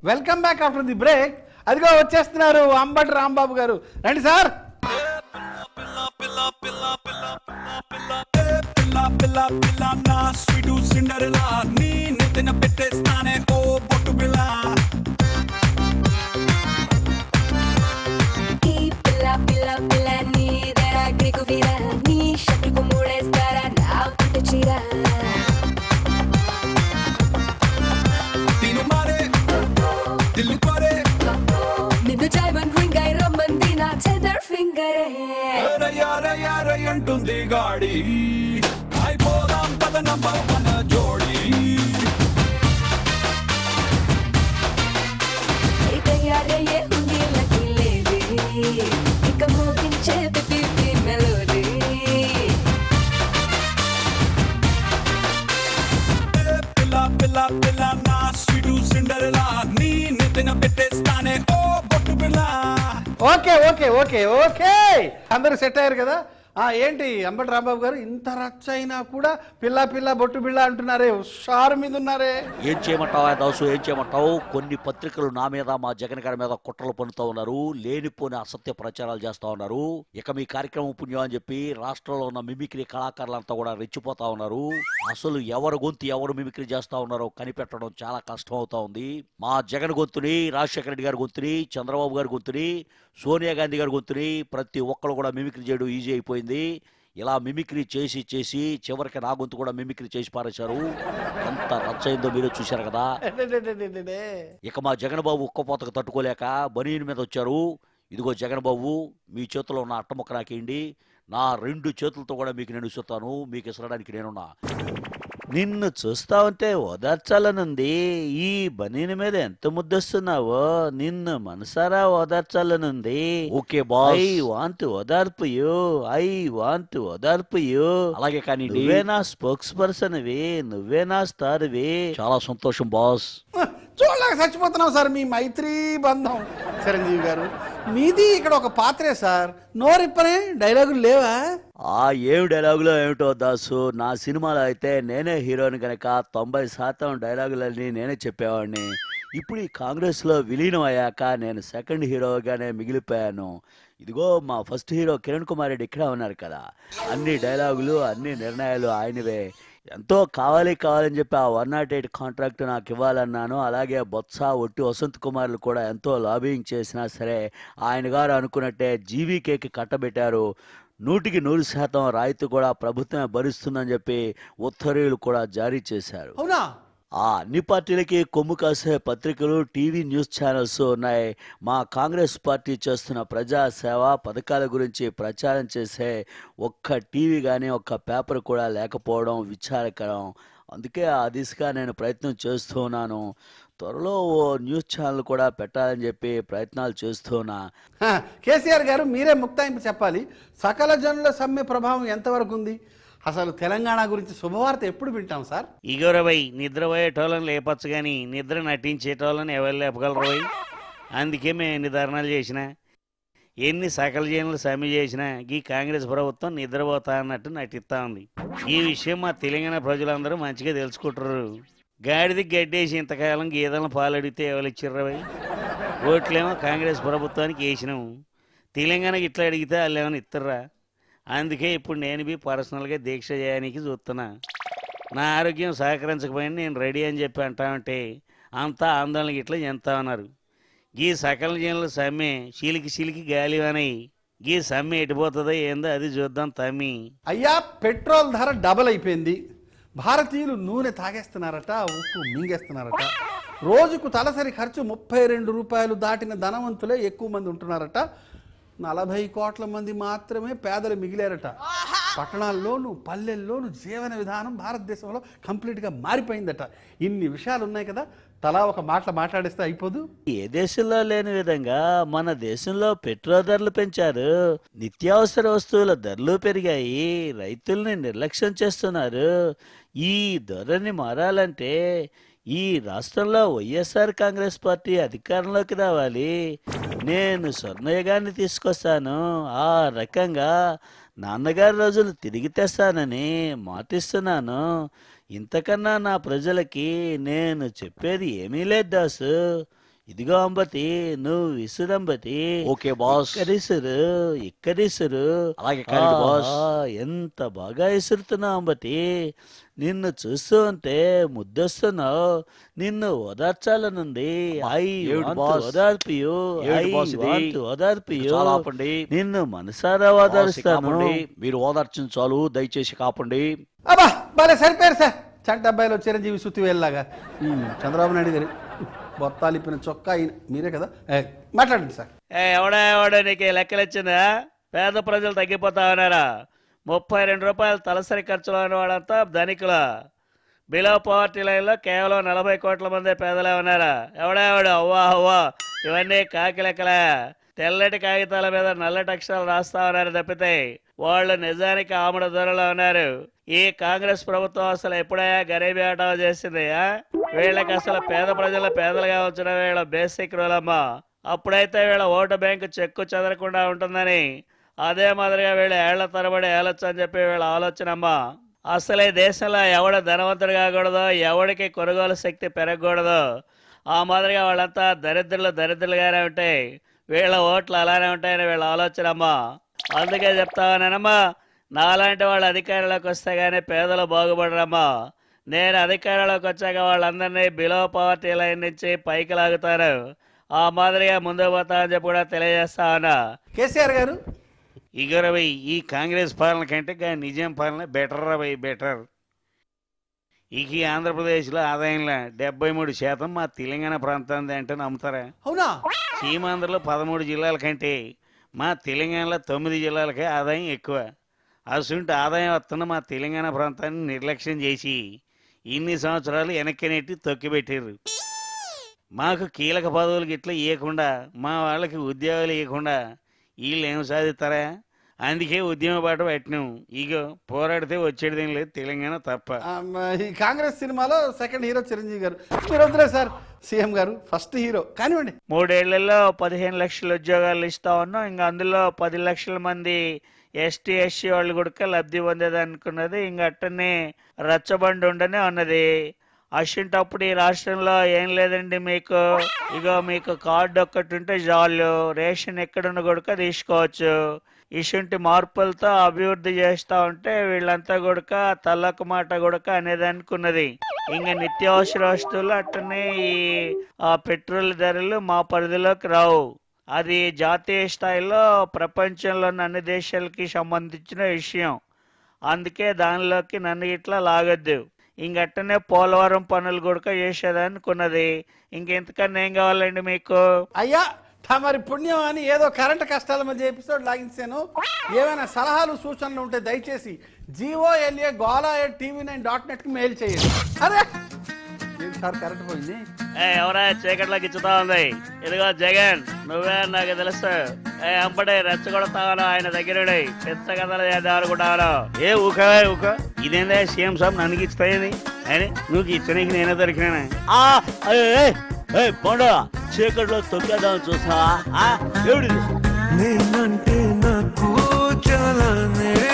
Welcome back after the break అదిగో వచ్చేస్తున్నారు అంబటి రాంబాబు గారు రండి సార్ పిల్ల పిల్ల పిల్ల నా స్వీటు సిండర్లా నీ నెత్తిన పెట్టేస్తానే ఓ బొట్టు పిల్ల ఈ పిల్ల పిల్ల పిల్ల నీ దరాగ్రికి వీర నీ షట్టుకు మూడేస్తారా నా పుట్టు చీర తిను మారే దిల్లు కోరే నిన్ను డైమండ్ రింగ్ అయి రమ్మంది నా చెదర్ ఫింగరే రయ్యారయ్యారై అంటుంది గాడి అయిపోదాం పద నంబర్ వన్ జోడి తయారయ్యే ఉంది లకి లేది ఇక మోగించే పిపి మెలోడీ పిల్ల పిల్ల పిల్ల నా స్వీటు సిండర్లా నీ నెత్తిన పెట్టేస్తానే ఓ బొట్టు పిల్ల ఓకే ఓకే ఓకే ఓకే అందరూ సెట్ అయ్యారు కదా ఆ ఏంటి అంబటి రాంబాబు గారు ఇంత రచ్చ అయినా కూడా పిల్ల పిల్ల బొట్టు బిళ్ళ అంటున్నారే షారు మీద ఉన్నారే ఏం చేయమంటావా దాసు ఏం చేయమంటావు కొన్ని పత్రికలు నా మీద మా జగన్ గారి మీద కుట్రలు పన్నుతూ ఉన్నారు లేనిపోని అసత్య ప్రచారాలు చేస్తా ఉన్నారు ఇక మీ కార్యక్రమం పుణ్యం అని చెప్పి రాష్ట్రంలో ఉన్న మిమిక్రీ కళాకారులంతా కూడా రెచ్చిపోతా ఉన్నారు అసలు ఎవరు గొంతు ఎవరు మిమిక్రీ చేస్తా ఉన్నారో కనిపెట్టడం చాలా కష్టం అవుతా ఉంది మా జగన్ గొంతుని రాజశేఖర రెడ్డి గారి గొంతుని చంద్రబాబు గారి గొంతుని సోనియా గాంధీ గారి గొంతుని ప్రతి ఒక్కరు కూడా మిమిక్రీ చేయడం ఈజీ అయిపోయింది ఇలా మిమిక్రీ చేసి చేసి చివరికి నా గొంతు కూడా మిమిక్రీ చేసి పారేశారు ఎంత రచ్చయిందో మీరు చూశారు కదా ఇక మా జగన్ బాబు ఉక్కపోతకు తట్టుకోలేక బనీని మీద వచ్చారు ఇదిగో జగన్ బాబు మీ చేతిలో ఉన్న అట్టముక్క నాకేయండి నా రెండు చేతులతో కూడా మీకు నేను ఇస్తాను మీకు ఇసరడానికి నేనున్నా నిన్ను చూస్తా ఉంటే ఓదార్చాలనుంది ఈ బనీని మీద ఎంత ముద్దొస్తున్నావో నిన్ను మనసారా ఓదార్చాలనుంది ఓకే బాయ్ ఐ వాంట్ ఓదార్పు యూ ఐ వాంట్ ఓదార్పు యూ అలాగే కానీ నువ్వే నా స్పోక్స్ పర్సన్వి నువ్వే నా స్టార్వి చాలా సంతోషం బాస్ చూడలేక చచ్చిపోతున్నాం సార్ మీ మైత్రి బంధం చిరంజీవి గారు మీది ఇక్కడ ఒక పాత్రే సార్ నోరిప్పనే డైలాగులు లేవా ఆ ఏమి డైలాగులో ఏమిటో దాసు నా సినిమాలో అయితే నేనే హీరోని గనక తొంభై శాతం డైలాగులన్నీ నేనే చెప్పేవాడిని ఇప్పుడు ఈ కాంగ్రెస్లో విలీనం అయ్యాక నేను సెకండ్ హీరోగానే మిగిలిపోయాను ఇదిగో మా ఫస్ట్ హీరో కిరణ్ కుమార్ రెడ్డి ఇక్కడ ఉన్నారు కదా అన్ని డైలాగులు అన్ని నిర్ణయాలు ఆయనవే ఎంతో కావాలి కావాలని చెప్పి ఆ వన్ నాట్ ఎయిట్ కాంట్రాక్ట్ నాకు ఇవ్వాలన్నాను అలాగే బొత్స ఒట్టి వసంత్ కుమార్లు కూడా ఎంతో లాబింగ్ చేసినా సరే ఆయన గారు అనుకున్నట్టే జీవీకేకి కట్టబెట్టారు నూటికి నూరు శాతం రాయితీ కూడా ప్రభుత్వమే భరిస్తుందని చెప్పి ఉత్తర్వులు కూడా జారీ చేశారు అవునా ఆ అన్ని పార్టీలకి కొమ్ము కాసే పత్రికలు టీవీ న్యూస్ ఛానల్స్ ఉన్నాయి మా కాంగ్రెస్ పార్టీ చేస్తున్న ప్రజా సేవ పథకాల గురించి ప్రచారం చేసే ఒక్క టీవీ కానీ ఒక్క పేపర్ కూడా లేకపోవడం విచారకరం అందుకే ఆ దిశగా నేను ప్రయత్నం చేస్తూ ఉన్నాను త్వరలో ఓ న్యూస్ ఛానల్ కూడా పెట్టాలని చెప్పి ప్రయత్నాలు చేస్తున్నా హ, కేసీఆర్ గారు మీరే ముక్తాయింపు చెప్పాలి సకల జనుల సమ్మె ప్రభావం ఎంతవరకు ఉంది అసలు తెలంగాణ గురించి శుభవార్త ఎప్పుడు వింటాం సార్ ఇగోరవై నిద్రపోయేటోళ్ళని లేపచ్చు కానీ నిద్ర నటించేటోళ్ళని ఎవరు లేపగలరు పోయి అందుకే మేము ఎన్ని ధర్నాలు చేసినా ఎన్ని సకల జనులు సమ్మె చేసినా ఈ కాంగ్రెస్ ప్రభుత్వం నిద్రపోతా అన్నట్టు నటిస్తా ఉంది ఈ విషయం మా తెలంగాణ ప్రజలందరూ మంచిగా తెలుసుకుంటారు గాడిది గడ్డేసి ఇంతకాలం గీదలను పాలు అడిగితే ఎవరు ఇచ్చిర్రవై ఓట్లేమో కాంగ్రెస్ ప్రభుత్వానికి వేసినాము తెలంగాణకి ఇట్లా అడిగితే వాళ్ళు ఏమైనా ఇస్తారా అందుకే ఇప్పుడు నేను బి పర్సనల్గా దీక్ష చేయడానికి చూస్తున్నా నా ఆరోగ్యం సహకరించకపోయినా నేను రెడీ అని చెప్పి అంటామంటే అంతా ఆందోళనకి ఇట్లా చెంతామన్నారు గీ సకల జనులు సమ్మె చీలికి చీలికి గాలివనై గీ సమ్మె ఎటుపోతుందో ఏందో అది చూద్దాం తమ్మి అయ్యా పెట్రోల్ ధర డబల్ అయిపోయింది భారతీయులు నూనె తాగేస్తున్నారట ఉప్పు మింగేస్తున్నారట రోజుకు తలసరి ఖర్చు ముప్పై రెండు రూపాయలు దాటిన ధనవంతులే ఎక్కువ మంది ఉంటున్నారట నలభై కోట్ల మంది మాత్రమే పేదలు మిగిలారట పట్టణాల్లోనూ పల్లెల్లోనూ జీవన విధానం భారతదేశంలో కంప్లీట్గా మారిపోయిందట ఇన్ని విషయాలు ఉన్నాయి కదా తలా ఒక మాటలు మాట్లాడిస్తే అయిపోదు ఏ దేశంలో లేని విధంగా మన దేశంలో పెట్రోల్ ధరలు పెంచారు నిత్యావసర వస్తువుల ధరలు పెరిగాయి రైతుల్ని నిర్లక్ష్యం చేస్తున్నారు ఈ ధరని మారాలంటే ఈ రాష్ట్రంలో వైఎస్ఆర్ కాంగ్రెస్ పార్టీ అధికారంలోకి రావాలి నేను స్వర్ణయుగాన్ని తీసుకొస్తాను ఆ రకంగా నాన్నగారి రోజులు తిరిగి తెస్తానని మాటిస్తున్నాను ఇంతకన్నా నా ప్రజలకి నేను చెప్పేది ఏమీ లేదు దాసు ఇదిగో అంబతి నువ్వు విసురంబతి ఓకే బాస్ ఇక్కడిసురు ఇక్కడిసురు అలాగే కానీ బాస్ ఆహా, ఎంత బాగా విసురుతున్నావు అంబతి నిన్ను చూస్తూ ఉంటే ముద్దొస్తున్నావు నిన్ను ఓదార్చాలనుంది ఐ ఏమిటి వాంట్ బాస్? ఓదార్పియు ఏమిటి ఐ బాస్ ఇది? వాంట్ ఓదార్పియు చాలా ఆపండి నిన్ను మనసారా బాస్, ఇక ఓదారుస్తాను ఆపండి. మీరు ఓదార్చిన చాలు దయచేసి కాపండి అబ్బా భలే సరిపోయారు సార్ చంట అబ్బాయిలో చిరంజీవి సుత్తి వేలాగా చంద్రబాబు నాయుడు గారి బొత్తాలు ఇప్పిన చొక్కా ఈయన. మీరే కదా ఏ, మాట్లాడండి సార్ ఏ ఎవడా ఎవడా నీకు లెక్కలు వచ్చిందా పేద ప్రజలు తగ్గిపోతా ఉన్నారా ముప్పై రెండు రూపాయలు తలసరి ఖర్చులు అయిన వాళ్ళంతా ధనికుల బిలో పవర్టీ లైన్లో కేవలం నలభై కోట్ల మంది పేదలే ఉన్నారా ఎవడా ఎవడు అవ్వా అవ్వా ఇవన్నీ కాకి లెక్కలే తెల్లటి కాగితాల మీద నల్లటి అక్షరాలు రాస్తా ఉన్నారు తప్పితే వాళ్ళు నిజానికి ఆమడ ధరలో ఉన్నారు ఈ కాంగ్రెస్ ప్రభుత్వం అసలు ఎప్పుడైనా గరీబీ ఆటో చేసింది ఆ? వీళ్ళకి అసలు పేద ప్రజల పేదలుగా వచ్చిన వీళ్ళ బేసిక్ రూల్ అమ్మా అప్పుడైతే వీళ్ళ ఓటు బ్యాంకు చెక్కు చెదరకుండా ఉంటుందని అదే మాదిరిగా వీళ్ళు ఏళ్ల తరబడి ఏలొచ్చు అని చెప్పి వీళ్ళ ఆలోచన అమ్మా అసలే దేశంలో ఎవడ ధనవంతుడు కాకూడదో ఎవడికి కొనుగోలు శక్తి పెరగకూడదు ఆ మాదిరిగా వాళ్ళంతా దరిద్రులు దరిద్రులుగానే ఉంటాయి వీళ్ళ ఓట్లు అలానే ఉంటాయని వీళ్ళ ఆలోచన అమ్మా అందుకే చెప్తావానేనమ్మా నాలాంటి వాళ్ళు అధికారంలోకి వస్తే గానీ పేదలు బాగుపడరమ్మా నేను అధికారంలోకి వచ్చాక వాళ్ళందరినీ బిలో పవర్టీ లైన్ నుంచి పైకి లాగుతాను ఆ మాదిరిగా ముందుకు పోతా అని చెప్పి కూడా తెలియజేస్తా ఉన్నా కేసీఆర్ గారు ఇక రవి ఈ కాంగ్రెస్ పాలన కంటే గా నిజాం పాలన బెటర్ రవి బెటర్ ఇక ఈ ఆంధ్రప్రదేశ్లో ఆదాయంలో డెబ్బై మూడు శాతం మా తెలంగాణ ప్రాంతాన్ని అంటే నమ్ముతారా అవునా సీమాంధ్రలో పదమూడు జిల్లాల కంటే మా తెలంగాణలో తొమ్మిది జిల్లాలకే ఆదాయం ఎక్కువ అసుంటి ఆదాయం వస్తున్న మా తెలంగాణ ప్రాంతాన్ని నిర్లక్ష్యం చేసి ఇన్ని సంవత్సరాలు వెనక్కి నెట్టి తొక్కిపెట్టారు మాకు కీలక పదవులు గిట్లా ఇవ్వకుండా మా వాళ్ళకి ఉద్యోగాలు ఇవ్వకుండా వీళ్ళు ఏం సాధిస్తారా అందుకే ఉద్యమ బాట పెట్టినాం ఇగో పోరాడితే వచ్చేది లేదు తెలంగాణ తప్ప ఆ, మ- ఈ కాంగ్రెస్ సినిమాలో సెకండ్ హీరో చిరంజీవి గారు మీరు వద్దులే sir CM garu first hero కానివ్వండి మూడేళ్లలో పదిహేను లక్షల ఉద్యోగాలు ఇస్తా ఉన్నాం ఇంకా అందులో పది లక్షల మంది ఎస్టీ ఎస్సీ వాళ్ళు కూడా లబ్ధి పొందేది అనుకున్నది ఇంకా అట్టనే రచ్చబండి ఉండనే ఉన్నది అసంటప్పుడు ఈ రాష్ట్రంలో ఏం లేదండి మీకు ఇగో మీకు కార్డు ఒక్కటి ఉంటే చాలు రేషన్ ఎక్కడున్న కొడుక తీసుకోవచ్చు ఇటువంటి మార్పులతో అభివృద్ధి చేస్తా ఉంటే వీళ్ళంతా కొడుక తలకు మాట కొడుక అనేది అనుకున్నది ఇంకా నిత్యావసర వస్తువులు అట్టనే ఈ ఆ పెట్రోల్ ధరలు మా పరిధిలోకి రావు అది జాతీయ స్థాయిలో ప్రపంచంలోని అన్ని దేశాలకి సంబంధించిన విషయం అందుకే దానిలోకి నన్ను ఇట్లా లాగొద్దు ఇంకట్టనే పోలవరం పనులు కూడా చేసేదనుకున్నది ఇంకెంతకన్నా ఏం కావాలండి మీకు అయ్యా తమరి పుణ్యం అని ఏదో కరెంట్ కష్టాల మధ్య ఎపిసోడ్ లాగించాను ఏమైనా సలహాలు సూచనలు ఉంటే దయచేసి జిఓ ఎల్ఏ గోలా టీవీ నైన్ డాట్ నెట్కి మెయిల్ చేయండి అరే ఏంటి సార్ కరెంట్ పోయింది ఏ ఎవరా చీకట్లోకి ఇచ్చుతా ఉంది ఇదిగో జగన్ నువ్వే నాకు తెలుసు ఏ అంబడే రెచ్చగొడతావను ఆయన దగ్గరుడి పెద్ద కథలు చేద్దాం అనుకుంటావను ఏ ఊకవే ఊక ఇదేందా సీఎం సాబ్ నన్ను ఇస్తాయని అని నువ్వు ఇచ్చడానికి నేనే దొరికినా ఆ ఏయ్, ఏయ్, ఏయ్, పోండా చీకట్లో తొక్కేద్దాం చూసా ఎవడిది నేనంటే నాకు చాలా